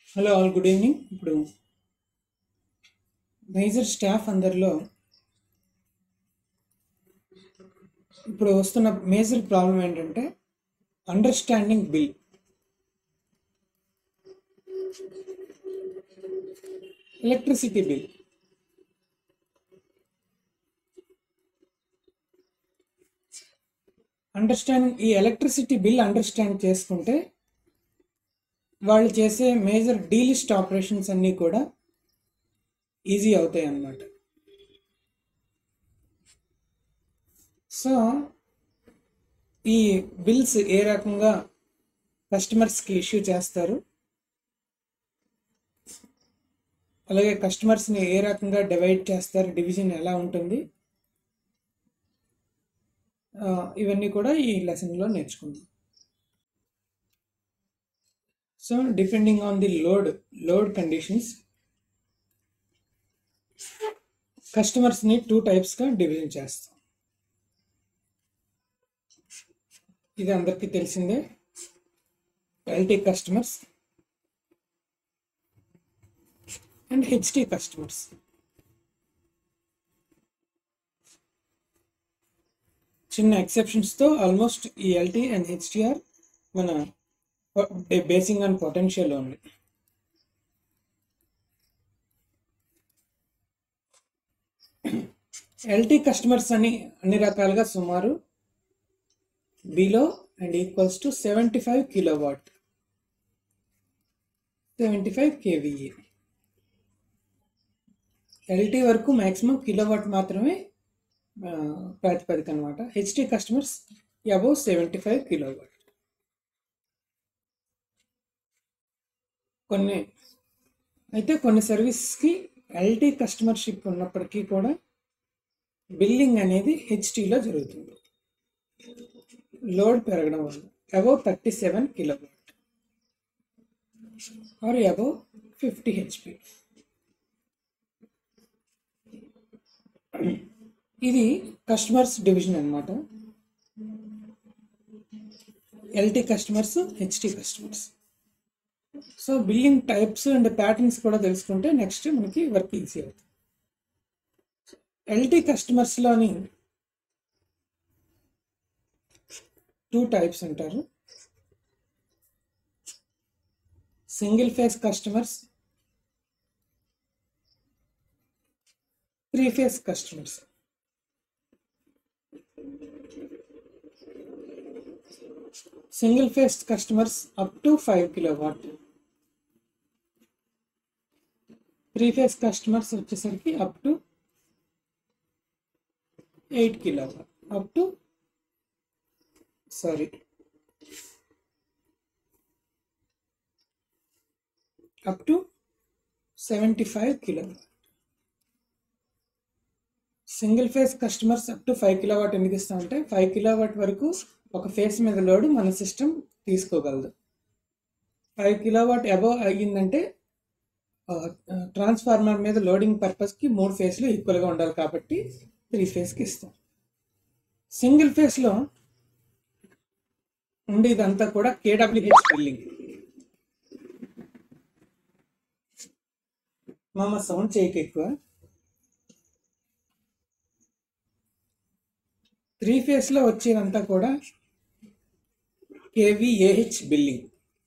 hello all good evening ఇప్పుడు major staff అందరిలో ఇప్పుడు వస్తున్న మేజర్ ప్రాబ్లం ఏంటంటే understanding bill electricity bill understand ఈ ఎలక్ట్రిసిటీ బిల్ అండర్స్టాండ్ చేసుకుంటే వాళ్ళు చేసే మేజర్ డీలిస్ట్ ఆపరేషన్స్ అన్నీ కూడా ఈజీ అవుతాయి అన్నమాట సో ఈ బిల్స్ ఏ రకంగా కస్టమర్స్కి ఇష్యూ చేస్తారు అలాగే కస్టమర్స్ని ఏ రకంగా డివైడ్ చేస్తారు డివిజన్ ఎలా ఉంటుంది ఆ, ఇవన్నీ కూడా ఈ లెసన్లో నేర్చుకుందాం so depending on the load load conditions కస్టమర్స్ని టూ టైప్స్గా డివిజన్ చేస్తాం ఇది అందరికీ తెలిసిందే LT customers and HT customers చిన్న ఎక్సెప్షన్స్తో ఆల్మోస్ట్ ఈ ఎల్టీ అండ్ హెచ్టీఆర్ మన basing on potential only LT customers అని అన్ని రకాలుగా సుమారు below and equals to seventy five kilo watt seventy five KVA LT వరకు మ్యాక్సిమం కిలో వాట్ మాత్రమే ఆ, ప్రాతిపదిక అనమాట HT customers above seventy five kilo watt కొన్ని అయితే కొన్ని సర్వీస్కి ఎల్టీ కస్టమర్షిప్ ఉన్నప్పటికీ కూడా బిల్లింగ్ అనేది హెచ్టీలో జరుగుతుంది లోడ్ పెరగడం వల్ల above thirty seven kilo watt or above fifty HP ఇది కస్టమర్స్ డివిజన్ అన్నమాట LT customers HT customers so billing types and patterns కూడా తెలుసుకుంటే నెక్స్ట్ మనకి వర్క్ ఈజీ అవుతుంది ఎల్టీ కస్టమర్స్లోని టూ టైప్స్ అంటారు single phase customers three phase customers single phase customers up to five kilo watt three phase customers వచ్చేసరికి up to eight kilo watt up to sorry up to seventy five kilo single phase customers up to five kilo watt ఎందుకు ఇస్తామంటే five kilo watt వరకు ఒక face మీద load మన system తీసుకోగలదు five kilo watt above అయ్యిందంటే transformer మీద loading పర్పస్కి మూడు ఫేస్లు ఈక్వల్గా ఉండాలి కాబట్టి త్రీ ఫేస్కి ఇస్తాం సింగిల్ ఫేస్లో ఉండి ఇదంతా కూడా కేడబ్ల్యూహెచ్ బిల్లింగ్ మామ సౌండ్ చేయక ఎక్కువ త్రీ ఫేస్లో వచ్చేదంతా కూడా KVAH billing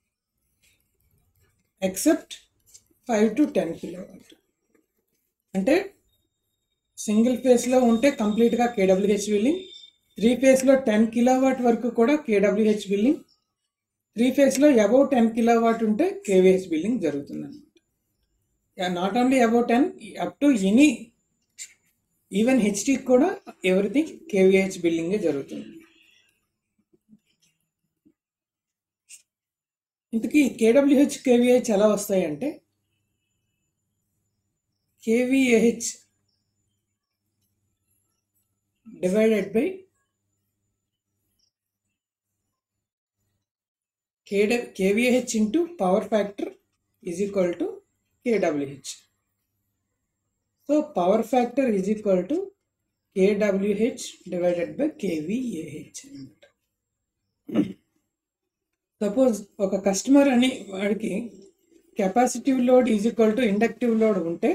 except five to ten kilo అంటే సింగిల్ ఫేస్లో ఉంటే కంప్లీట్గా కేడబ్ల్యూహెచ్ బిల్లింగ్ త్రీ ఫేస్లో టెన్ కిలో వాట్ వరకు కూడా కేడబ్ల్యూహెచ్ బిల్లింగ్ త్రీ ఫేస్లో అబౌవ్ టెన్ కిలో వాట్ ఉంటే కేవీహెచ్ బిల్లింగ్ జరుగుతుంది అనమాట not only above ten up to any even HT కూడా ఎవ్రీథింగ్ కేవీహెచ్ బిల్లింగే జరుగుతుంది ఇంతకీ కేడబ్ల్యూహెచ్ కేవీహెచ్ ఎలా వస్తాయి అంటే కేవీఏహెచ్ డివైడెడ్ బై కేడ KVAH into power factor is equal to కేడబ్ల్యూహెచ్ so power factor is equal to KWH divided by KVAH అనమాట suppose ఒక కస్టమర్ అని వాడికి capacitive load is equal to inductive load ఉంటే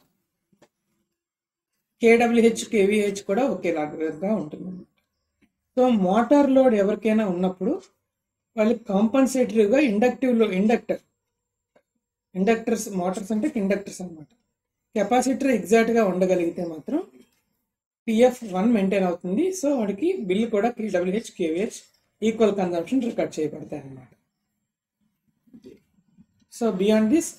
KWH KVH కూడా ఒకేలాగా ఉంటుంది so motor load ఎవరికైనా ఉన్నప్పుడు వాళ్ళకి కాంపన్సేటరీగా ఇండక్టివ్ లో ఇండక్టర్ ఇండక్టర్స్ మోటార్స్ అంటే ఇండక్టర్స్ అనమాట కెపాసిటర్ ఎగ్జాక్ట్గా ఉండగలిగితే మాత్రం పిఎఫ్ వన్ మెయింటైన్ అవుతుంది సో వాడికి బిల్ కూడా KWH KVH equal consumption record చేయబడతాయి అన్నమాట so beyond this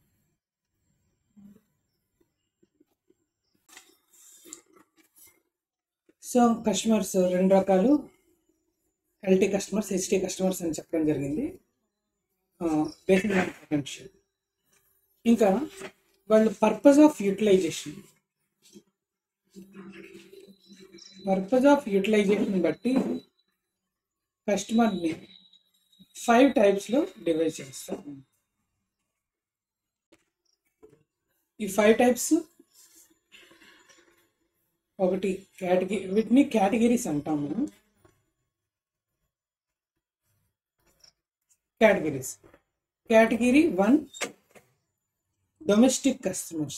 so customers రెండు రకాలు ఎల్టీ కస్టమర్స్ హెచ్టీ కస్టమర్స్ అని చెప్పడం జరిగింది బేసిక్ పొటెన్షియల్ ఇంకా వాళ్ళు purpose of utilization purpose of utilization బట్టి కస్టమర్ని ఫైవ్ టైప్స్లో డివైడ్ చేస్తాం ఈ ఫైవ్ టైప్స్ ఒకటి కేటగిరీ వీటిని కేటగిరీస్ అంటాం మనం categories category one domestic customers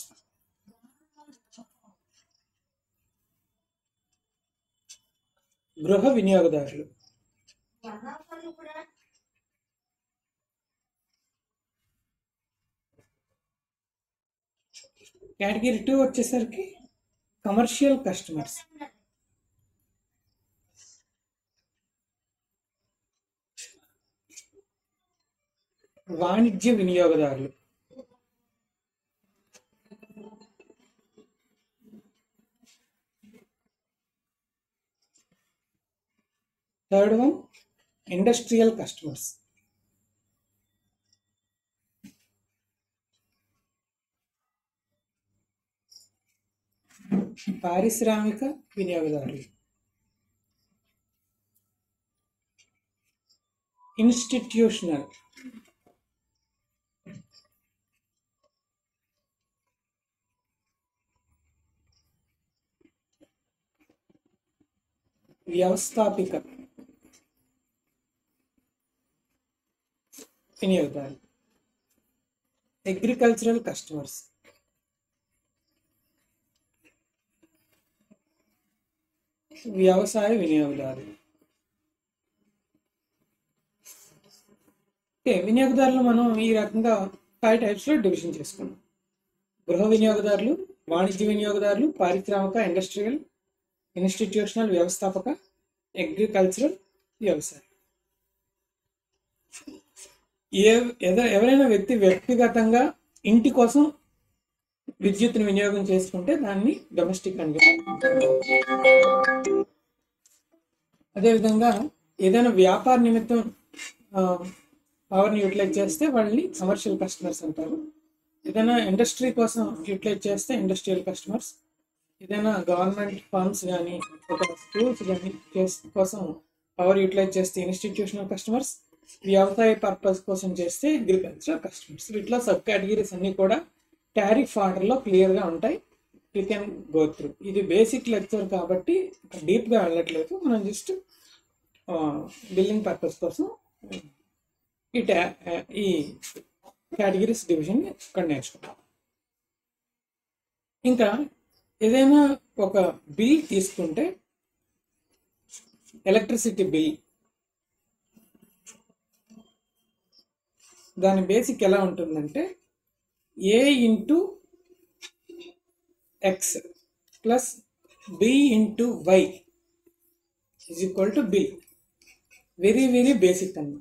గృహ వినియోగదారులు కేటగిరీ టూ వచ్చేసరికి కమర్షియల్ కస్టమర్స్ వాణిజ్య వినియోగదారులు థర్డ్ వన్ ఇండస్ట్రియల్ కస్టమర్స్ పారిశ్రామిక వినియోగదారులు ఇన్స్టిట్యూషనల్ వ్యవస్థాపిక వినియోగదారులు అగ్రికల్చరల్ కస్టమర్స్ వ్యవసాయ వినియోగదారులు ఓకే వినియోగదారులు మనం ఈ రకంగా ఫైవ్ టైప్స్లో డివిజన్ చేసుకున్నాం గృహ వినియోగదారులు వాణిజ్య వినియోగదారులు పారిశ్రామిక ఇండస్ట్రియల్ ఇన్స్టిట్యూషనల్ వ్యవస్థాపక అగ్రికల్చరల్ వ్యవసాయం ఏ ఎద- ఎవరైనా వ్యక్తి వ్యక్తిగతంగా ఇంటి కోసం విద్యుత్తుని వినియోగం చేసుకుంటే దాన్ని డొమెస్టిక్ అని అదేవిధంగా ఏదైనా వ్యాపార నిమిత్తం పవర్ని యూటిలైజ్ చేస్తే వాళ్ళని కమర్షియల్ కస్టమర్స్ అంటారు ఏదైనా ఇండస్ట్రీ కోసం యూటిలైజ్ చేస్తే ఇండస్ట్రియల్ కస్టమర్స్ ఏదైనా గవర్నమెంట్ ఫండ్స్ కానీ ఒక స్కూల్స్ కానీ కోసం పవర్ యూటిలైజ్ చేస్తే ఇన్స్టిట్యూషనల్ కస్టమర్స్ వ్యవసాయ పర్పస్ కోసం చేస్తే అగ్రికల్చర్ కస్టమర్స్ ఇట్లా సబ్ కేటగిరీస్ అన్నీ కూడా టారిఫ్ ఆర్డర్లో క్లియర్గా ఉంటాయి యూ కెన్ గో త్రూ ఇది బేసిక్ లెక్చర్ కాబట్టి డీప్గా వెళ్ళట్లేదు మనం జస్ట్ బిల్లింగ్ పర్పస్ కోసం ఈ టా ఈ కేటగిరీస్ డివిజన్ ఇక్కడ నేర్చుకుంటాం ఇంకా ఏదైనా ఒక బిల్ తీసుకుంటే ఎలక్ట్రిసిటీ బిల్ దాని బేసిక్ ఎలా ఉంటుందంటే a into x plus b into y is equal to bill very very basic అన్నమాట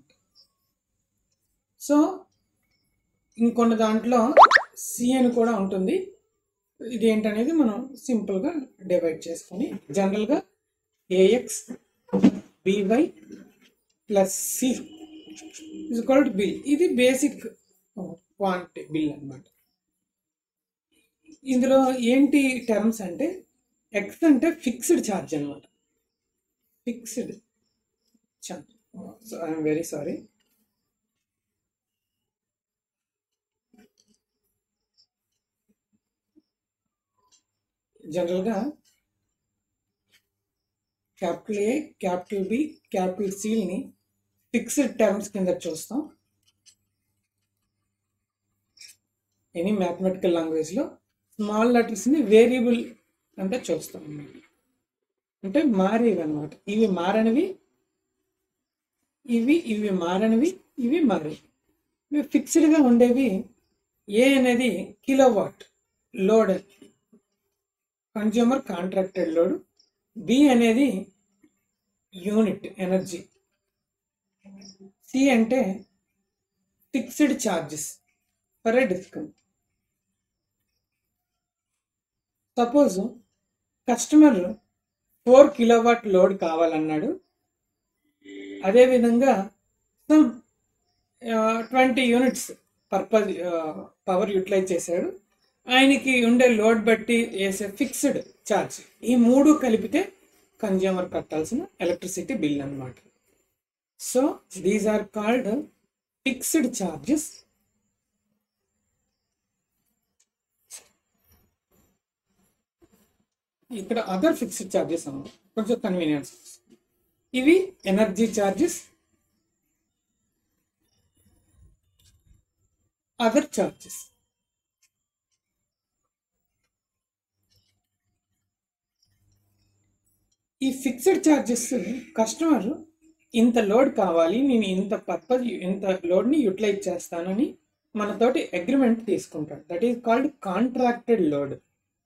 సో ఇంకొన్ని దాంట్లో సి అని కూడా ఉంటుంది ఇది ఏంటనేది మనం సింపుల్గా డివైడ్ చేసుకొని జనరల్గా A X B Y plus C is called bill ఇది బేసిక్ క్వాంటిటీ బిల్ అన్నమాట ఇందులో ఏంటి టర్మ్స్ అంటే ఎక్స్ అంటే ఫిక్స్డ్ ఛార్జ్ అనమాట fixed charge so I'm very sorry జనరల్గా capital A capital B capital సిని ఫిక్స్డ్ టర్మ్స్ కింద చూస్తాం ఎనీ మ్యాథమెటికల్ లాంగ్వేజ్లో స్మాల్ లెటర్స్ని వేరియబుల్ అంటే చూస్తాం అన్నమాట అంటే మారేవి అనమాట ఇవి మారనివి ఇవి ఇవి మారనివి ఇవి మారేవి ఇవి ఫిక్స్డ్గా ఉండేవి ఏ అనేది kilowatt load consumer contracted load B అనేది యూనిట్ ఎనర్జీ సి అంటే fixed charges for a discount suppose customer four kilowatt load కావాలన్నాడు అదేవిధంగా some twenty units purpose power utilize చేశాడు ఆయనకి ఉండే లోడ్ బట్టి వేసే ఫిక్స్డ్ ఛార్జ్ ఈ మూడు కలిపితే కన్జ్యూమర్ కట్టాల్సిన ఎలక్ట్రిసిటీ బిల్ అన్నమాట so these are called fixed charges ఇక్కడ అదర్ ఫిక్స్డ్ ఛార్జెస్ అన్నమాట కొంచెం కన్వీనియన్స్ ఇవి ఎనర్జీ ఛార్జెస్ అదర్ ఛార్జెస్ ఈ ఫిక్స్డ్ ఛార్జెస్ కస్టమర్ ఇంత లోడ్ కావాలి నేను ఇంత పర్పస్ ఇంత లోడ్ని యూటిలైజ్ చేస్తానని మనతోటి అగ్రిమెంట్ తీసుకుంటాడు that is called contracted load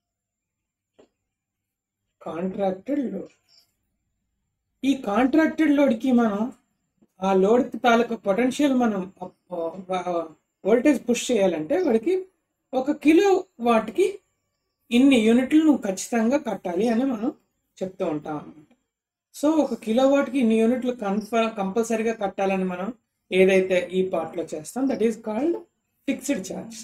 contracted load ఈ కాంట్రాక్టెడ్ లోడ్కి మనం ఆ లోడ్ తాలూకు పొటెన్షియల్ మనం వోల్టేజ్ పుష్ చేయాలంటే వాడికి ఒక కిలో వాట్కి ఇన్ని యూనిట్లు నువ్వు ఖచ్చితంగా కట్టాలి అని మనం చెప్తూ ఉంటాం అన్నమాట సో ఒక కిలో వాట్కి ఇన్ని యూనిట్లు కన్ఫ కంపల్సరీగా కట్టాలని మనం ఏదైతే ఈ పార్ట్లో చేస్తాం that is called fixed charge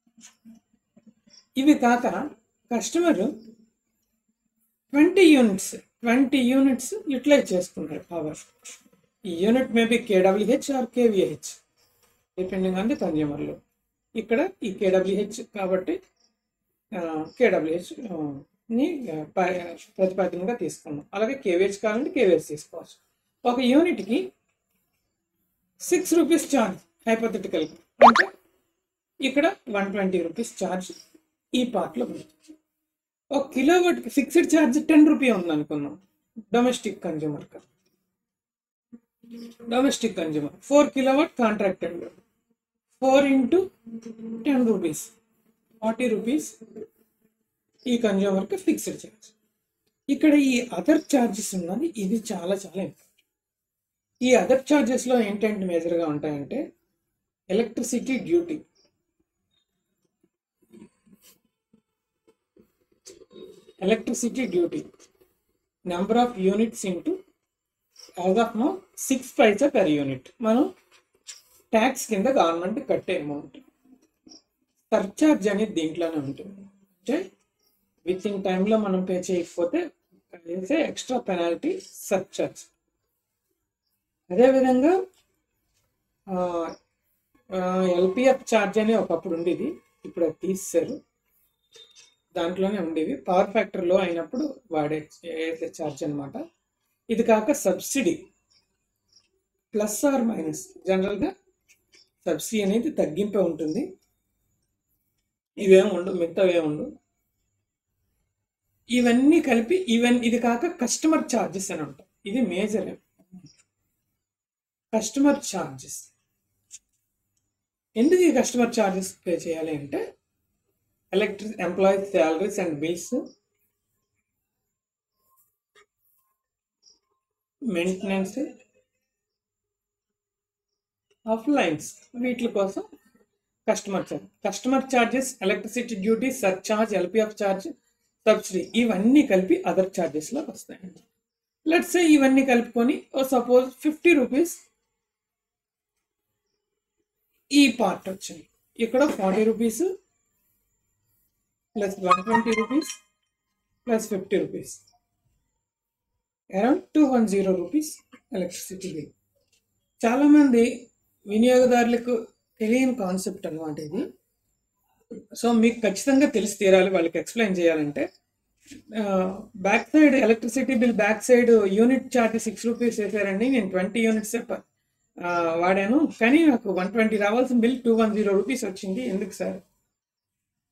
ఇవి కాక customer twenty units twenty units utilize చేసుకుంటారు పవర్ ఈ unit maybe K W H or K V H depending on the కన్జ్యూమర్లో ఇక్కడ ఈ కేడబ్ల్యూహెచ్ కాబట్టి కేడబ్ల్యూహెచ్ ని ఆ, ప- ప్రతిపాదనగా తీసుకున్నాం అలాగే కేవీహెచ్ కావాలంటే కేవీహెచ్ తీసుకోవచ్చు ఒక యూనిట్కి సిక్స్ రూపీస్ ఛార్జ్ హైపోథెటికల్ అంటే ఇక్కడ వన్ ట్వంటీ రూపీస్ ఛార్జ్ ఈ పార్ట్లో ఉంది ఒక కిలో వాట్కి ఫిక్స్డ్ ఛార్జ్ టెన్ రూపీ ఉంది అనుకుందాం domestic consumer domestic consumer four kilowatt contracted four into ten rupees forty rupees ఈ కన్జ్యూమర్కి ఫిక్స్డ్ ఛార్జ్ ఇక్కడ ఈ అదర్ ఛార్జెస్ ఉన్నది ఇది చాలా చాలా ఇంపార్టెంట్ ఈ అదర్ ఛార్జెస్లో ఏంటంటే మేజర్గా ఉంటాయంటే electricity duty electricity duty number of units into as of now six paisa per unit మనం ట్యాక్స్ కింద గవర్నమెంట్ కట్టే అమౌంట్ సర్చార్జ్ అనేది దీంట్లోనే ఉంటుంది అంటే విత్ ఇన్ టైంలో మనం పే చేయకపోతే వేసే ఎక్స్ట్రా పెనాల్టీ సర్చార్జ్ అదేవిధంగా ఎల్పిఎఫ్ ఛార్జ్ అని ఒకప్పుడు ఉండేది ఇప్పుడు అది తీసేశారు దాంట్లోనే ఉండేవి పవర్ ఫ్యాక్టర్ లో అయినప్పుడు వాడే వేసే ఛార్జ్ అనమాట ఇది కాక సబ్సిడీ ప్లస్ ఆర్ మైనస్ జనరల్గా సబ్సిడీ అనేది తగ్గింపే ఉంటుంది ఇవేం ఉండు మిగతావే ఉండు ఇవన్నీ కలిపి ఈవెన్ ఇది కాక కస్టమర్ ఛార్జెస్ అని ఉంటాయి ఇది మేజర్ కస్టమర్ ఛార్జెస్ ఎందుకు ఈ కస్టమర్ ఛార్జెస్ పే చేయాలి అంటే electric employees salaries and bills maintenance of lines వీటి కోసం customer charge customer charges electricity duty surcharge L P F charge subsidy ఇవన్నీ కలిపి అదర్ ఛార్జెస్లోకి వస్తాయండి లెట్స్ ఇవన్నీ కలుపుకొని ఓ సపోజ్ ఫిఫ్టీ రూపీస్ ఈ పార్ట్ వచ్చింది ఇక్కడ forty rupees plus one twenty rupees plus fifty rupees around two one zero rupees electricity bill చాలామంది వినియోగదారులకు తెలియని కాన్సెప్ట్ అన్నమాట ఇది సో మీకు ఖచ్చితంగా తెలిసి తీరాలి వాళ్ళకి ఎక్స్ప్లెయిన్ చేయాలంటే back side electricity bill back side unit charge six rupees వేసారండి నేను ట్వంటీ యూనిట్స్ వాడాను కానీ నాకు వన్ ట్వంటీ రావాల్సిన bill two one zero rupees వచ్చింది ఎందుకు సార్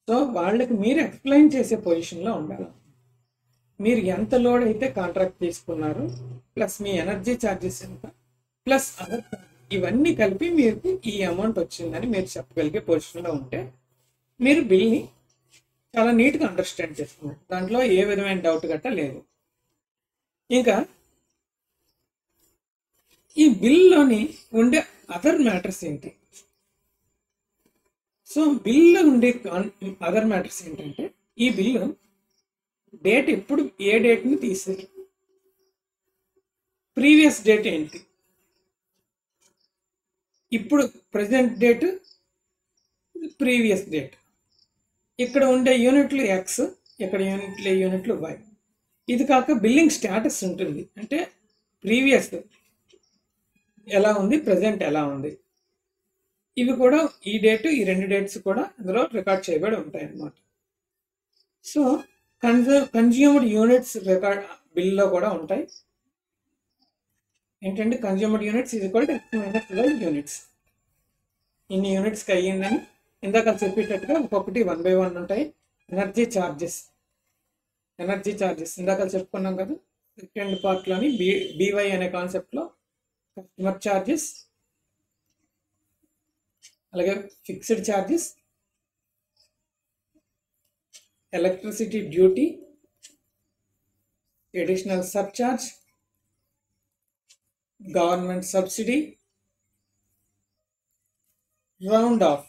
సో వాళ్ళకి మీరు ఎక్స్ప్లెయిన్ చేసే పొజిషన్లో ఉండాలి మీరు ఎంత లోడ్ అయితే కాంట్రాక్ట్ తీసుకున్నారు ప్లస్ మీ ఎనర్జీ ఛార్జెస్ ఎంత ప్లస్ అదర్ ఇవన్నీ కలిపి మీకు ఈ అమౌంట్ వచ్చిందని మీరు చెప్పగలిగే పొజిషన్లో ఉంటే మీరు బిల్ని చాలా నీట్గా అండర్స్టాండ్ చేసుకున్నారు దాంట్లో ఏ విధమైన డౌట్ గట్ట లేదు ఇంకా ఈ బిల్లోని ఉండే అదర్ మ్యాటర్స్ ఏంటి సో బిల్లో ఉండే అదర్ మ్యాటర్స్ ఏంటంటే ఈ బిల్లు డేట్ ఎప్పుడు ఏ డేట్ని తీసారు ప్రీవియస్ డేట్ ఏంటి ఇప్పుడు ప్రజెంట్ డేట్ ప్రీవియస్ డేట్ ఇక్కడ ఉండే యూనిట్లు ఎక్స్ ఇక్కడ యూనిట్ల యూనిట్లు వై ఇది కాక బిల్లింగ్ స్టేటస్ ఉంటుంది అంటే ప్రీవియస్ ఎలా ఉంది ప్రజెంట్ ఎలా ఉంది ఇవి కూడా ఈ డేట్ ఈ రెండు డేట్స్ కూడా ఇందులో రికార్డ్ చేయబడి ఉంటాయి అన్నమాట so consume consumed units record బిల్లో కూడా ఉంటాయి ఏంటంటే కన్జ్యూమ్డ్ యూనిట్స్ ఇది కూడా మైనస్ యూనిట్స్ ఇన్ని యూనిట్స్కి అయ్యిందని ఇందాక చెప్పేటట్టుగా ఒక్కొక్కటి వన్ బై వన్ ఉంటాయి ఎనర్జీ ఛార్జెస్ ఎనర్జీ ఛార్జెస్ ఇందాక చెప్పుకున్నాం కదా సెకండ్ పార్ట్లోని బి బీవై అనే కాన్సెప్ట్లో కస్టమర్ ఛార్జెస్ అలాగే fixed charges electricity duty additional surcharge government subsidy round off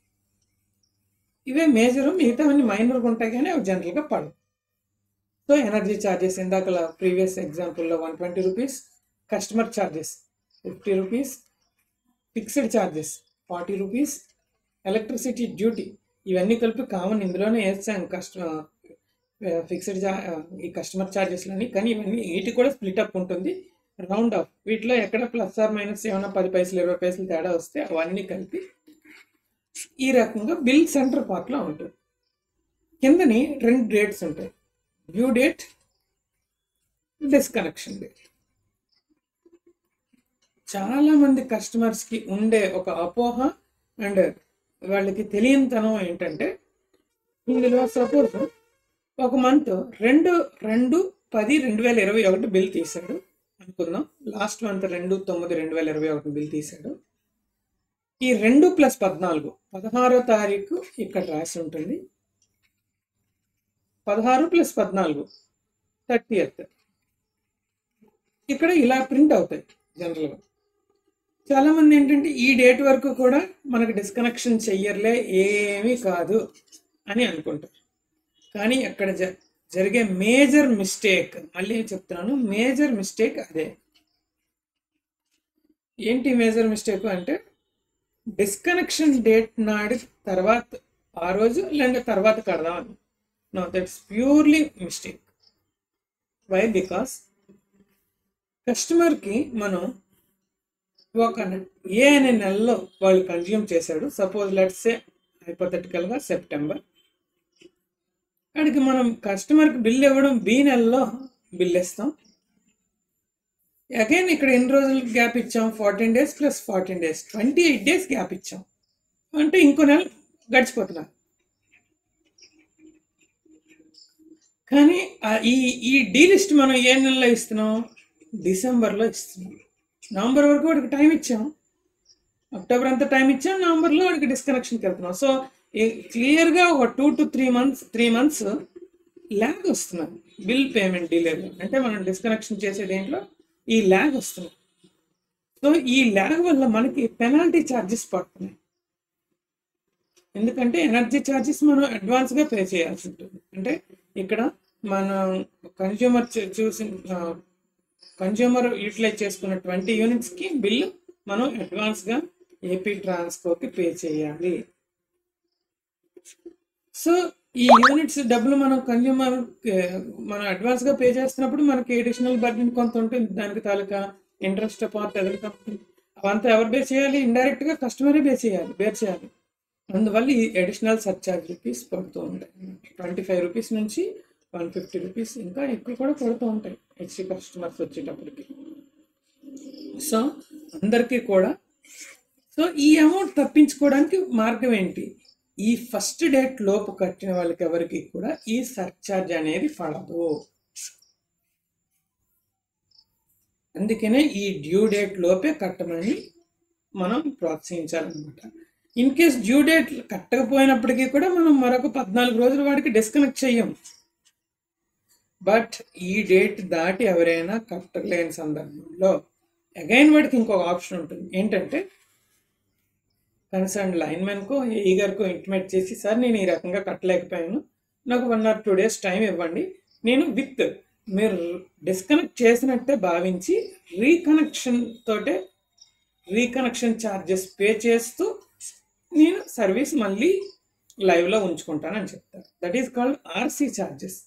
ఇవే మేజర్ మిగతావన్నీ మైనర్గా ఉంటాయి కానీ అవి జనరల్గా పడవు సో ఎనర్జీ ఛార్జెస్ ఇందాక ప్రీవియస్ ఎగ్జాంపుల్లో one twenty rupees customer charges fifty rupees fixed charges forty rupees electricity duty ఇవన్నీ కలిపి కామన్ ఇందులోనే వేస్తాం కస్టమర్ ఫిక్స్డ్ ఈ కస్టమర్ ఛార్జెస్లని కానీ ఇవన్నీ వీటి కూడా స్ప్లిట్ అప్ ఉంటుంది రౌండ్ ఆఫ్ వీటిలో ఎక్కడ ప్లస్ ఆర్ మైనస్ ఏమైనా పది పైసలు ఇరవై పైసలు తేడా వస్తే అవన్నీ కలిపి ఈ రకంగా బిల్ సెంటర్ పార్ట్లో ఉంటుంది కిందని రెండు డేట్స్ ఉంటాయి డ్యూ డేట్ డిస్కనెక్షన్ డేట్ చాలా మంది కస్టమర్స్కి ఉండే ఒక అపోహ అండ్ వాళ్ళకి తెలియనితనం ఏంటంటే ఇందులో సపోజ్ ఒక మంత్ రెండు రెండు పది రెండు వేల ఇరవై ఒకటి బిల్ తీశాడు అనుకుందాం లాస్ట్ మంత్ రెండు తొమ్మిది రెండు వేల ఇరవై ఒకటి బిల్ తీశాడు ఈ రెండు ప్లస్ పద్నాలుగు పదహారో తారీఖు ఇక్కడ రాసి ఉంటుంది పదహారు ప్లస్ పద్నాలుగు థర్టీ ఎత్ ఇక్కడ ఇలా ప్రింట్ అవుతాయి జనరల్గా చాలా మంది ఏంటంటే ఈ డేట్ వరకు కూడా మనకు డిస్కనెక్షన్ చెయ్యర్లే ఏమీ కాదు అని అనుకుంటారు కానీ అక్కడ జ జరిగే మేజర్ మిస్టేక్ మళ్ళీ చెప్తున్నాను మేజర్ మిస్టేక్ అదే ఏంటి మేజర్ మిస్టేక్ అంటే డిస్కనెక్షన్ డేట్ నాడు తర్వాత ఆ రోజు లేదా తర్వాత కడదామని no that's purely mistake why because కస్టమర్కి మనం ఒక ఏ అనే నెలలో వాళ్ళు కన్జ్యూమ్ చేశాడు సపోజ్ లెట్స్ ఏ హైపోథెటికల్గా సెప్టెంబర్ అక్కడికి మనం కస్టమర్కి బిల్ ఇవ్వడం బి నెలలో బిల్ ఇస్తాం అగైన్ ఇక్కడ ఎన్ని రోజులు గ్యాప్ ఇచ్చాం fourteen days plus fourteen days twenty eight days gap ఇచ్చాం అంటే ఇంకో నెల గడిచిపోతున్నారు కానీ ఈ ఈ డీ లిస్ట్ మనం ఏ నెలలో ఇస్తున్నాం డిసెంబర్లో ఇస్తున్నాం నవంబర్ వరకు వాడికి టైం ఇచ్చాం అక్టోబర్ అంతా టైం ఇచ్చాం నవంబర్లో వాడికి డిస్కనెక్షన్కి వెళ్తున్నాం సో క్లియర్గా ఒక two to three months three months lag వస్తున్నాం బిల్ పేమెంట్ డిలేలో అంటే మనం డిస్కనెక్షన్ చేసే దేంట్లో ఈ ల్యాగ్ వస్తుంది సో ఈ ల్యాగ్ వల్ల మనకి పెనాల్టీ ఛార్జెస్ పడుతున్నాయి ఎందుకంటే ఎనర్జీ ఛార్జెస్ మనం అడ్వాన్స్గా పే చేయాల్సి ఉంటుంది అంటే ఇక్కడ మనం కన్జ్యూమర్ చూసి కన్జ్యూమర్ యూటిలైజ్ చేసుకున్న ట్వంటీ యూనిట్స్కి బిల్లు మనం అడ్వాన్స్గా ఏపీ ట్రాన్స్కోకి పే చేయాలి సో ఈ యూనిట్స్ డబ్బులు మనం కన్జ్యూమర్ మనం అడ్వాన్స్గా పే చేస్తున్నప్పుడు మనకి అడిషనల్ బర్డెన్ కొంత ఉంటుంది దానికి తాలూకా ఇంట్రెస్ట్ పార్ట్ ఎదురు కంపెనీ అవంతా ఎవరు బే చేయాలి ఇండైరెక్ట్గా కస్టమరే బే చేయాలి బేర్ చేయాలి అందువల్ల ఈ అడిషనల్ సర్చార్జ్ రూపీస్ పడుతూ ఉంటాయి ట్వంటీ ఫైవ్ రూపీస్ నుంచి వన్ ఫిఫ్టీ రూపీస్ ఇంకా ఎక్కువ కూడా పడుతూ ఉంటాయి హెచ్సి కస్టమర్స్ వచ్చేటప్పటికి సో అందరికీ కూడా సో ఈ అమౌంట్ తప్పించుకోవడానికి మార్గం ఏంటి ఈ ఫస్ట్ డేట్ లోపు కట్టిన వాళ్ళకి ఎవరికి కూడా ఈ సర్చార్జ్ అనేది పడదు అందుకనే ఈ డ్యూ డేట్ లోపే కట్టమని మనం ప్రోత్సహించాలన్నమాట ఇన్ కేస్ డ్యూ డేట్ కట్టకపోయినప్పటికీ కూడా మనం మరొక పద్నాలుగు రోజుల వాడికి డిస్కనెక్ట్ చెయ్యం బట్ ఈ డేట్ దాటి ఎవరైనా కట్టలేని సందర్భంలో అగైన్ వాడికి ఇంకొక ఆప్షన్ ఉంటుంది ఏంటంటే కన్సర్న్ లైన్మెన్కో ఈగర్కో ఇంటిమేట్ చేసి సార్ నేను ఈ రకంగా కట్టలేకపోయాను నాకు one or two days time ఇవ్వండి నేను విత్ మీరు డిస్కనెక్ట్ చేసినట్టే భావించి రీకనెక్షన్ తోటే రీకనెక్షన్ ఛార్జెస్ పే చేస్తూ నేను సర్వీస్ మళ్ళీ లైవ్లో ఉంచుకుంటానని చెప్తారు that is called R C charges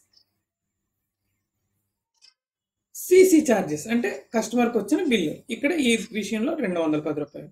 C C charges అంటే కస్టమర్కి వచ్చిన బిల్లు ఇక్కడ ఈ విషయంలో రెండు వందల పది రూపాయలు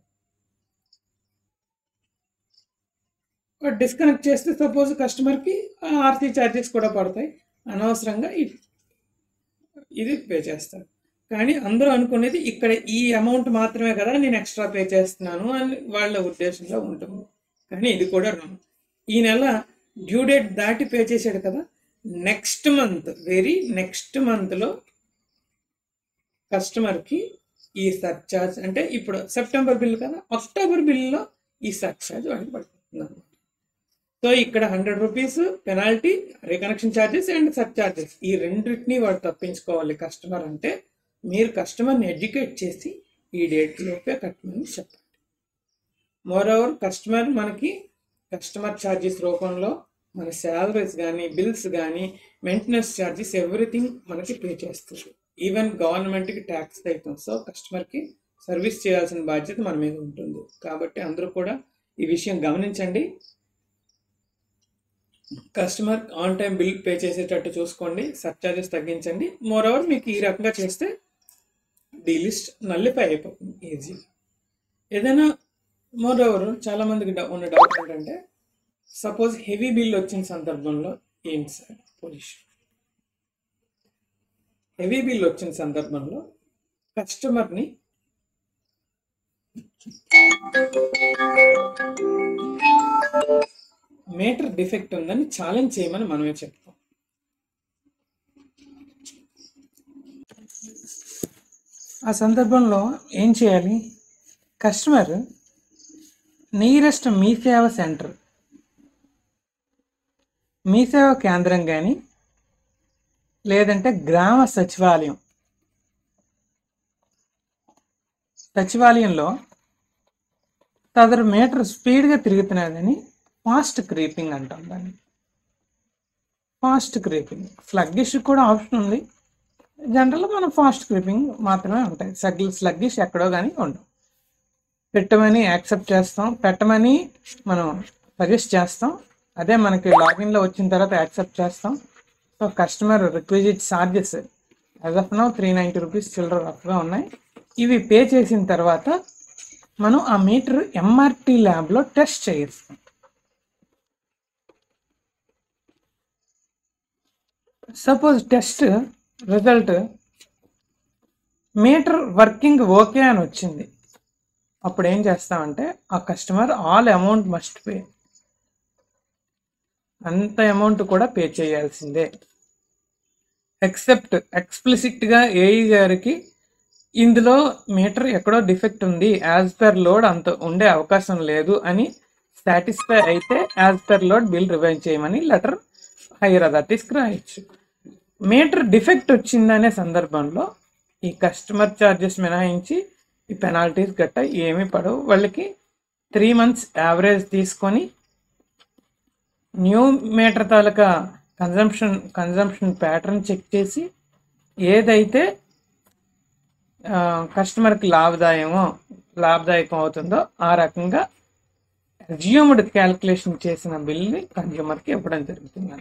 డిస్కనెక్ట్ చేస్తే సపోజ్ కస్టమర్కి ఆర్సీ ఛార్జెస్ కూడా పడతాయి అనవసరంగా ఇ- ఇది పే చేస్తారు కానీ అందరూ అనుకునేది ఇక్కడ ఈ అమౌంట్ మాత్రమే కదా నేను ఎక్స్ట్రా పే చేస్తున్నాను అని వాళ్ళ ఉద్దేశంలో ఉంటుంది కానీ ఇది కూడా రాంగ్ ఈ నెల డ్యూ డేట్ దాటి పే చేశాడు కదా నెక్స్ట్ మంత్ వెరీ నెక్స్ట్ మంత్లో కస్టమర్కి ఈ సర్చార్జ్ అంటే ఇప్పుడు సెప్టెంబర్ బిల్ కదా అక్టోబర్ బిల్లో ఈ సర్చార్జ్ వాడికి పడుతుంది అనమాట సో ఇక్కడ hundred rupees penalty reconnection charges and surcharges ఈ రెండింటిని వాడు తప్పించుకోవాలి కస్టమర్ అంటే మీరు కస్టమర్ని ఎడ్యుకేట్ చేసి ఈ డేట్ లోపే కట్టమని చెప్పండి మోర్ ఓవర్ కస్టమర్ మనకి కస్టమర్ ఛార్జెస్ రూపంలో మన శాలరీస్ కానీ బిల్స్ కానీ మెయింటెనెన్స్ ఛార్జెస్ ఎవ్రీథింగ్ మనకి పే చేస్తుంది ఈవెన్ గవర్నమెంట్కి ట్యాక్స్ అవుతుంది సో కస్టమర్కి సర్వీస్ చేయాల్సిన బాధ్యత మన మీద ఉంటుంది కాబట్టి అందరూ కూడా ఈ విషయం గమనించండి customer on time bill pay చేసేటట్టు చూసుకోండి సర్చార్జెస్ తగ్గించండి మోర్ ఓవర్ మీకు ఈ రకంగా చేస్తే డీ లిస్ట్ నల్లిఫై అయిపోతుంది ఈజీ ఏదైనా మోర్ ఓవర్ చాలా మందికి డౌ- ఉన్న డౌట్ ఏంటంటే సపోజ్ హెవీ బిల్ వచ్చిన సందర్భంలో ఏంటి సార్ పొజిషన్ హెవీ బిల్ వచ్చిన సందర్భంలో కస్టమర్ని మీటర్ డిఫెక్ట్ ఉందని ఛాలెంజ్ చేయమని మనమే చెప్తాం ఆ సందర్భంలో ఏం చేయాలి కస్టమర్ నియరెస్ట్ మీ సేవ సెంటర్ మీ సేవ కేంద్రం కానీ లేదంటే గ్రామ సచివాలయం సచివాలయంలో తదరు మీటర్ స్పీడ్గా తిరుగుతున్నదని ఫాస్ట్ క్రీపింగ్ అంటాం దాన్ని ఫాస్ట్ క్రీపింగ్ స్లగ్గిష్ కూడా ఆప్షన్ ఉంది జనరల్గా మనం ఫాస్ట్ క్రీపింగ్ మాత్రమే ఉంటాయి సగ్గి స్లగ్గిష్ ఎక్కడో కానీ ఉండవు పెట్టమని యాక్సెప్ట్ చేస్తాం పెట్టమని మనం సజెస్ట్ చేస్తాం అదే మనకి లాగిన్లో వచ్చిన తర్వాత యాక్సెప్ట్ చేస్తాం so customer requisite charges as of now three ninety rupees చిల్లర రఫ్గా ఉన్నాయి ఇవి పే చేసిన తర్వాత మనం ఆ మీటర్ ఎంఆర్టీ ల్యాబ్లో టెస్ట్ చేయిస్తాం suppose test result meter working okay అని వచ్చింది అప్పుడు ఏం చేస్తామంటే ఆ customer all amount must pay అంత అమౌంట్ కూడా పే చేయాల్సిందే ఎక్సెప్ట్ ఎక్స్ప్లిసిట్గా ఏఈ గారికి ఇందులో మీటర్ ఎక్కడో డిఫెక్ట్ ఉంది యాజ్ పర్ లోడ్ అంత ఉండే అవకాశం లేదు అని సాటిస్ఫై అయితే as per load bill revise చేయమని లెటర్ హైయర్ అథారిటీస్కి రాయొచ్చు మీటర్ డిఫెక్ట్ వచ్చిందనే సందర్భంలో ఈ కస్టమర్ ఛార్జెస్ మినహాయించి ఈ పెనాల్టీస్ గట్ట ఏమీ పడవు వాళ్ళకి త్రీ మంత్స్ యావరేజ్ తీసుకొని న్యూ మీటర్ తాలూకా కన్జంప్షన్ కన్జంప్షన్ ప్యాటర్న్ చెక్ చేసి ఏదైతే ఆ, కస్టమర్కి లాభదాయమో లాభదాయకం అవుతుందో ఆ రకంగా అజ్యూమ్డ్ క్యాల్కులేషన్ చేసిన బిల్ని కన్జ్యూమర్కి ఇవ్వడం జరుగుతుంది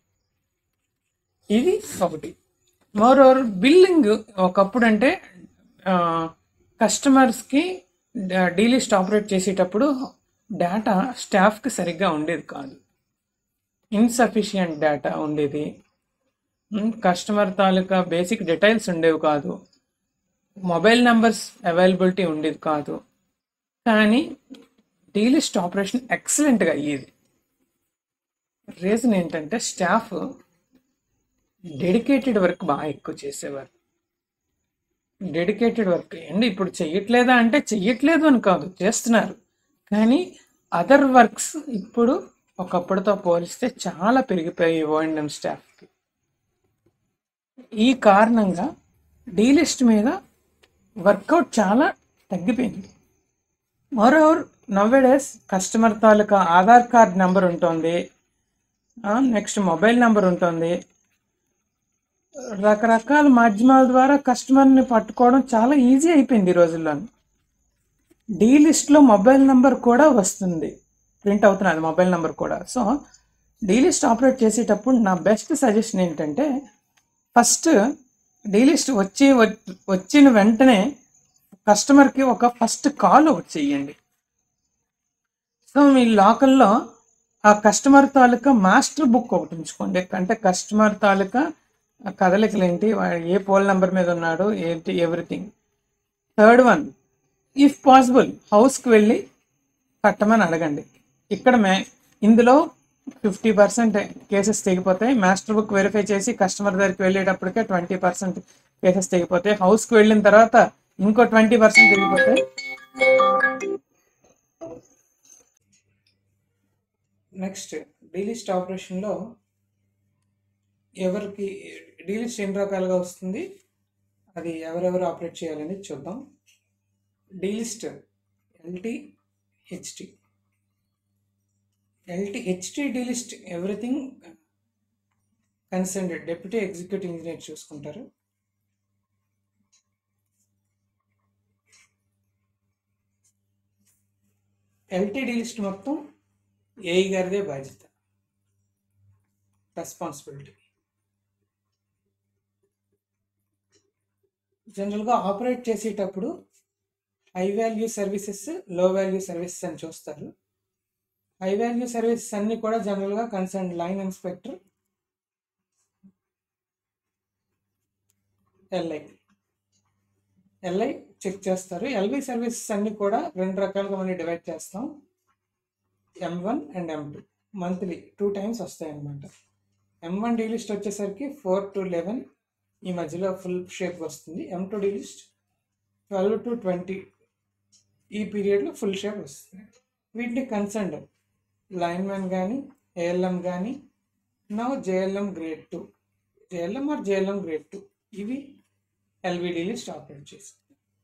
ఇది ఒకటి మోర్ ఓవర్ బిల్లింగ్ ఒకప్పుడు అంటే కస్టమర్స్కి డీలిస్ట్ ఆపరేట్ చేసేటప్పుడు డేటా స్టాఫ్కి సరిగ్గా ఉండేది కాదు ఇన్సఫిషియంట్ డేటా ఉండేది కస్టమర్ తాలూకా బేసిక్ డీటెయిల్స్ ఉండేవి కాదు మొబైల్ నెంబర్స్ అవైలబిలిటీ ఉండేది కాదు కానీ డీలిస్ట్ ఆపరేషన్ ఎక్సలెంట్గా అయ్యేది రీజన్ ఏంటంటే స్టాఫ్ డెడికేటెడ్ వర్క్ బాగా ఎక్కువ చేసేవారు డెడికేటెడ్ వర్క్ అండి ఇప్పుడు చెయ్యట్లేదా అంటే చెయ్యట్లేదు అని కాదు చేస్తున్నారు కానీ అదర్ వర్క్స్ ఇప్పుడు ఒకప్పటితో పోలిస్తే చాలా పెరిగిపోయాయి ఓఎండ్ఎం స్టాఫ్కి ఈ కారణంగా డీలిస్ట్ మీద వర్కౌట్ చాలా తగ్గిపోయింది మోరోవర్ నవ్వేడేస్ కస్టమర్ తాలూకా ఆధార్ కార్డ్ నెంబర్ ఉంటుంది నెక్స్ట్ మొబైల్ నెంబర్ ఉంటుంది రకరకాల మాధ్యమాల ద్వారా కస్టమర్ని పట్టుకోవడం చాలా ఈజీ అయిపోయింది ఈ రోజుల్లో డీ లిస్ట్లో మొబైల్ నెంబర్ కూడా వస్తుంది ప్రింట్ అవుతున్నది మొబైల్ నెంబర్ కూడా సో డీ లిస్ట్ ఆపరేట్ చేసేటప్పుడు నా బెస్ట్ సజెషన్ ఏంటంటే ఫస్ట్ డీ లిస్ట్ వచ్చి వ- వచ్చిన వెంటనే కస్టమర్కి ఒక ఫస్ట్ కాల్ ఒకటి చెయ్యండి సో మీ లోకల్లో ఆ కస్టమర్ తాలూకా మాస్టర్ బుక్ ఒకటి ఉంచుకోండి అంటే కస్టమర్ తాలూకా కదలికలు ఏంటి వాడు ఏ పోల్ నెంబర్ మీద ఉన్నాడు ఏంటి everything third one if possible హౌస్కి వెళ్ళి కట్టమని అడగండి ఇక్కడ మే ఇందులో ఫిఫ్టీ పర్సెంట్ కేసెస్ తెగిపోతాయి మాస్టర్ బుక్ వెరిఫై చేసి కస్టమర్ దగ్గరికి వెళ్ళేటప్పటికే ట్వంటీ పర్సెంట్ కేసెస్ తెగిపోతాయి హౌస్కి వెళ్ళిన తర్వాత ఇంకో ట్వంటీ పర్సెంట్ తెగిపోతాయి నెక్స్ట్ డీలిస్ట్ ఆపరేషన్లో ఎవరికి డీలిస్ట్ ఎన్ని రకాలుగా వస్తుంది అది ఎవరెవరు ఆపరేట్ చేయాలని చూద్దాం D list L T H T L T H T D list everything concern deputy executive engineer చూసుకుంటారు ఎల్టీడీ లిస్ట్ మొత్తం ఏఈ గారిదే బాధ్యత రెస్పాన్సిబిలిటీ జనరల్గా ఆపరేట్ చేసేటప్పుడు high value services low value services అని చూస్తారు హై వాల్యూ సర్వీసెస్ అన్ని కూడా జనరల్గా concern line inspector L I L I check చేస్తారు ఎల్వి సర్వీసెస్ అన్ని కూడా రెండు రకాలుగా మనం డివైడ్ చేస్తాం M one and M two monthly two times వస్తాయి అన్నమాట ఎం వన్ డీ లిస్ట్ వచ్చేసరికి ఫోర్ టు లెవెన్ ఈ మధ్యలో ఫుల్ షేప్ వస్తుంది M two D list twelve to twenty ఈ పీరియడ్లో ఫుల్ షేప్ వస్తుంది వీటిని కన్సర్న్ లైన్మెన్ కానీ ఏఎల్ఎం కానీ now J L M grade two J L M or J L M grade two ఇవి ఎల్విడి లిస్ట్ ఆపరేట్ చేస్తుంది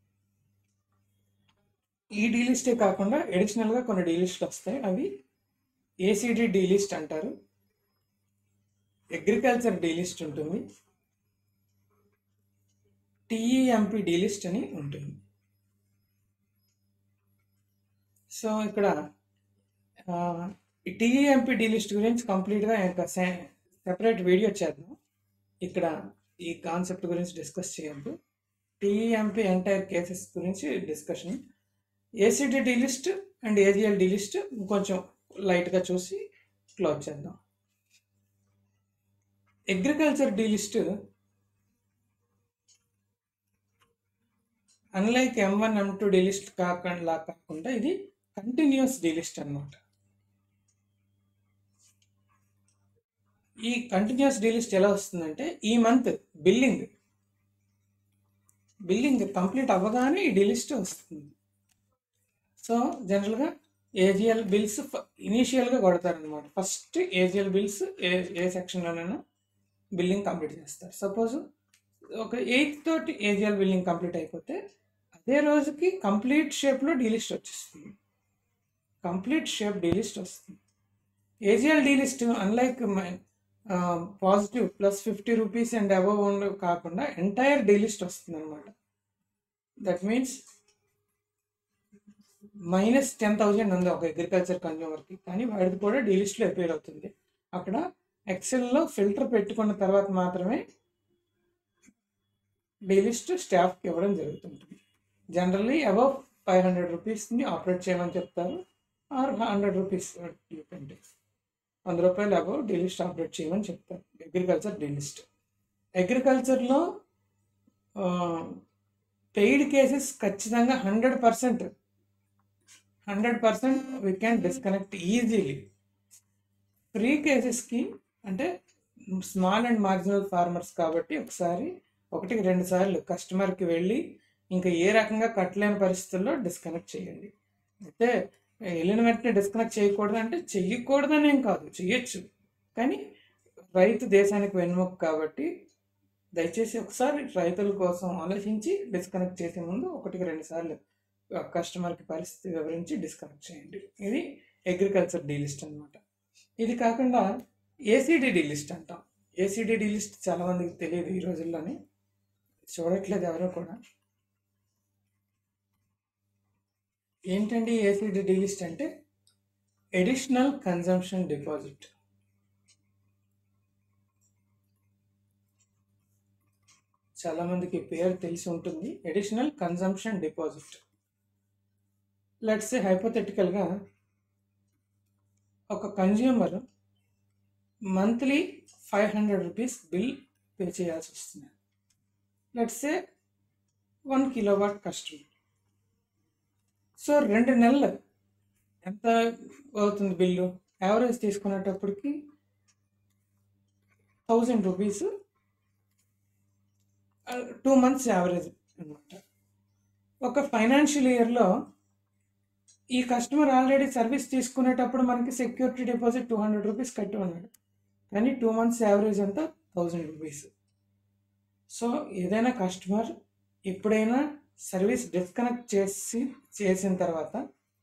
ఈ డీ లిస్టే కాకుండా అడిషనల్గా కొన్ని డీ లిస్ట్లు వస్తాయి అవి ఏసీడీ డీ లిస్ట్ అంటారు అగ్రికల్చర్ డీ లిస్ట్ ఉంటుంది టీఈఎంపీ డీ లిస్ట్ అని ఉంటుంది సో ఇక్కడ ఆ, ఈ టీఈఎంపీ డీ లిస్ట్ గురించి కంప్లీట్గా ఇంకా సెపరేట్ వీడియో చేద్దాం ఇక్కడ ఈ కాన్సెప్ట్ గురించి డిస్కస్ చేయొద్దు టీఈఎంపీ ఎంటైర్ కేసెస్ గురించి discussion A C D D list and A G L D list కొంచెం లైట్గా చూసి క్లోజ్ చేద్దాం agriculture D list unlike M one M two D list కాకుండా లా కాకుండా ఇది కంటిన్యూస్ డీ లిస్ట్ అనమాట ఈ కంటిన్యూస్ డీ లిస్ట్ ఎలా వస్తుందంటే ఈ మంత్ బిల్లింగ్ బిల్లింగ్ కంప్లీట్ అవ్వగానే ఈ డీ లిస్ట్ వస్తుంది సో జనరల్గా ఏజిఎల్ బిల్స్ ఇనీషియల్గా కొడతారనమాట ఫస్ట్ ఏజిఎల్ బిల్స్ ఏ ఏ సెక్షన్లోనైనా బిల్లింగ్ కంప్లీట్ చేస్తారు సపోజ్ ఒక ఎయిత్ తోటి ఏజిఎల్ బిల్లింగ్ కంప్లీట్ అయిపోతే అదే రోజుకి కంప్లీట్ షేప్లో డీలిస్ట్ వచ్చేస్తుంది కంప్లీట్ షేప్ డీలిస్ట్ వస్తుంది A G L D list unlike positive plus fifty rupees and above ఉండ కాకుండా ఎంటైర్ డీలిస్ట్ వస్తుంది అనమాట that means minus ten thousand ఉంది ఒక అగ్రికల్చర్ కన్జ్యూమర్కి కానీ వాడిది కూడా డీలిస్ట్లో అపేర్ అవుతుంది అక్కడ ఎక్సెల్లో ఫిల్టర్ పెట్టుకున్న తర్వాత మాత్రమే డీలిస్ట్ స్టాఫ్కి ఇవ్వడం జరుగుతుంటుంది జనరల్లీ అబౌవ్ ఫైవ్ హండ్రెడ్ రూపీస్ని ఆపరేట్ చేయమని చెప్తారు ఆర్ హండ్రెడ్ రూపీస్ అంటే వంద రూపాయలు అబౌవ్ డీలిస్ట్ ఆపరేట్ చేయమని చెప్తారు అగ్రికల్చర్ డీలిస్ట్ అగ్రికల్చర్లో పెయిడ్ కేసెస్ ఖచ్చితంగా hundred percent hundred percent we can disconnect easily free కేసెస్కి అంటే స్మాల్ అండ్ మార్జినల్ ఫార్మర్స్ కాబట్టి ఒకసారి ఒకటికి రెండు సార్లు కస్టమర్కి వెళ్ళి ఇంకా ఏ రకంగా కట్టలేని పరిస్థితుల్లో డిస్కనెక్ట్ చేయండి అయితే వెళ్ళిన వెంటనే డిస్కనెక్ట్ చేయకూడదు అంటే చెయ్యకూడదనేం కాదు చెయ్యొచ్చు కానీ రైతు దేశానికి వెన్నుముక కాబట్టి దయచేసి ఒకసారి రైతుల కోసం ఆలోచించి డిస్కనెక్ట్ చేసే ముందు ఒకటికి రెండు సార్లు కస్టమర్కి పరిస్థితి వివరించి డిస్కనెక్ట్ చేయండి ఇది అగ్రికల్చర్ డీ లిస్ట్ అనమాట ఇది కాకుండా ఏసీడీ డీ లిస్ట్ అంటాం ఏసీడీ డీ లిస్ట్ చాలా మందికి తెలియదు ఈ రోజుల్లోనే చూడట్లేదు ఎవరో కూడా ఏంటండి ఏసీడీ డీ లిస్ట్ అంటే ఎడిషనల్ కన్జంప్షన్ డిపాజిట్ చాలా మందికి పేరు తెలిసి ఉంటుంది ఎడిషనల్ కన్జంప్షన్ డిపాజిట్ లెట్స్ హైపోథెటికల్గా ఒక consumer monthly five hundred rupees bill pay చేయాల్సి వస్తుంది let's a one kilowatt customer so రెండు నెలలు ఎంత అవుతుంది బిల్లు యావరేజ్ తీసుకునేటప్పటికి thousand rupees two months average అనమాట ఒక ఫైనాన్షియల్ ఇయర్లో ఈ కస్టమర్ ఆల్రెడీ సర్వీస్ తీసుకునేటప్పుడు మనకి security deposit two hundred rupees కట్టి ఉన్నాడు కానీ టూ మంత్స్ యావరేజ్ అంతా థౌజండ్ రూపీస్ సో ఏదైనా కస్టమర్ ఎప్పుడైనా సర్వీస్ డిస్కనెక్ట్ చేసి చేసిన తర్వాత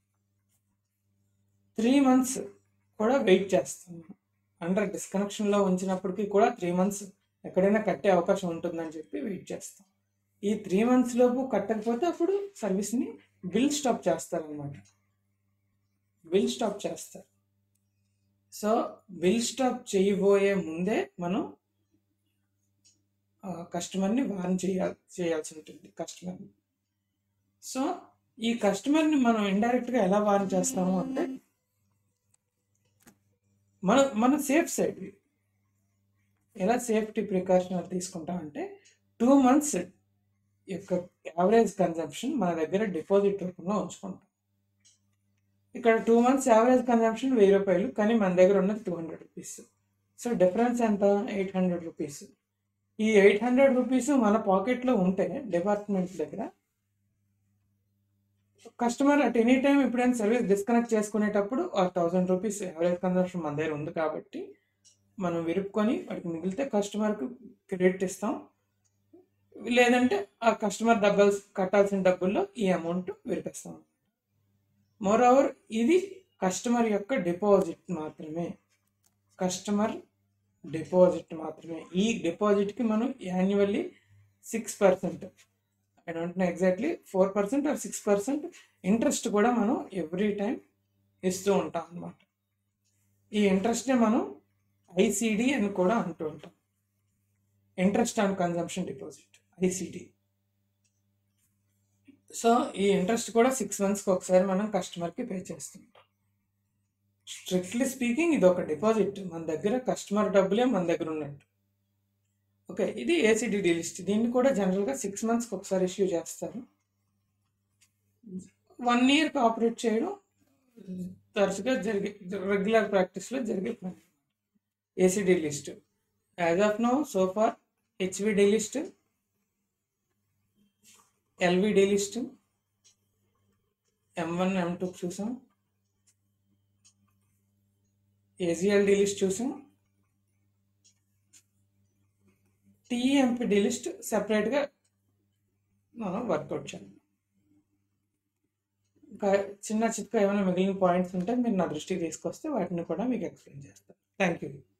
త్రీ మంత్స్ కూడా వెయిట్ చేస్తాం అండర్ డిస్కనెక్షన్లో ఉంచినప్పటికీ కూడా త్రీ మంత్స్ ఎక్కడైనా కట్టే అవకాశం ఉంటుందని చెప్పి వెయిట్ చేస్తాం ఈ త్రీ మంత్స్ లోపు కట్టకపోతే అప్పుడు సర్వీస్ని బిల్ స్టాప్ చేస్తారనమాట బిల్ స్టాప్ చేస్తారు సో బిల్ స్టాప్ చేయబోయే ముందే మనం కస్టమర్ని వార్న్ చేయాలి చేయాల్సి ఉంటుంది కస్టమర్ని సో ఈ కస్టమర్ని మనం ఇండైరెక్ట్గా ఎలా వార్న్ చేస్తాము అంటే మన మన సేఫ్ సైడ్ ఎలా సేఫ్టీ ప్రికాషన్ తీసుకుంటామంటే టూ మంత్స్ యొక్క యావరేజ్ కన్జంప్షన్ మన దగ్గర డిపాజిట్ రూపంలో ఉంచుకుంటాం ఇక్కడ టూ మంత్స్ యావరేజ్ కన్జంప్షన్ వెయ్యి రూపాయలు కానీ మన దగ్గర ఉన్నది two hundred rupees so difference ఎంత ఎయిట్ హండ్రెడ్ రూపీస్ ఈ ఎయిట్ హండ్రెడ్ రూపీస్ మన పాకెట్లో ఉంటే డిపార్ట్మెంట్ దగ్గర కస్టమర్ అట్ ఎనీ టైం ఎప్పుడైనా సర్వీస్ డిస్కనెక్ట్ చేసుకునేటప్పుడు ఆ థౌజండ్ రూపీస్ యావరేజ్ కన్జంప్షన్ మన దగ్గర ఉంది కాబట్టి మనం విరుపుకొని వాడికి మిగిలితే కస్టమర్కి క్రెడిట్ ఇస్తాం లేదంటే ఆ కస్టమర్ డబ్బులు కట్టాల్సిన డబ్బుల్లో ఈ అమౌంట్ విరిపిస్తాం మోర్ ఓవర్ ఇది కస్టమర్ యొక్క డిపాజిట్ మాత్రమే కస్టమర్ డిపాజిట్ మాత్రమే ఈ డిపాజిట్కి మనం annually six percent I don't know exactly four percent or six percent interest కూడా మనం ఎవ్రీ టైం ఇస్తూ ఉంటాం అన్నమాట ఈ ఇంట్రెస్ట్నే మనం ఐసిడి అని కూడా అంటూ ఉంటాం interest on consumption deposit ICD so ఈ ఇంట్రెస్ట్ కూడా సిక్స్ మంత్స్కి ఒకసారి మనం కస్టమర్కి పే చేస్తుంటాం స్ట్రిక్ట్లీ స్పీకింగ్ ఇది ఒక డిపాజిట్ మన దగ్గర కస్టమర్ డబ్బులే మన దగ్గర ఉన్నట్టు ఓకే ఇది ఏసీడీ లిస్ట్ దీన్ని కూడా జనరల్గా సిక్స్ మంత్స్కి ఒకసారి ఇష్యూ చేస్తారు వన్ ఇయర్కి ఆపరేట్ చేయడం తరచుగా జరిగే రెగ్యులర్ ప్రాక్టీస్లో జరిగే పని ACD list as of now so far HVD list LVD list M one M two చూసాం ఏజిఎల్డి లిస్ట్ చూసాం టీఎంపీడి లిస్ట్ సెపరేట్గా మనం వర్కౌట్ చేయాలి ఇంకా చిన్న చిత్క ఏమైనా మిగిలిన పాయింట్స్ ఉంటే మీరు నా దృష్టికి తీసుకొస్తే వాటిని కూడా మీకు ఎక్స్ప్లెయిన్ చేస్తాను థ్యాంక్ యూ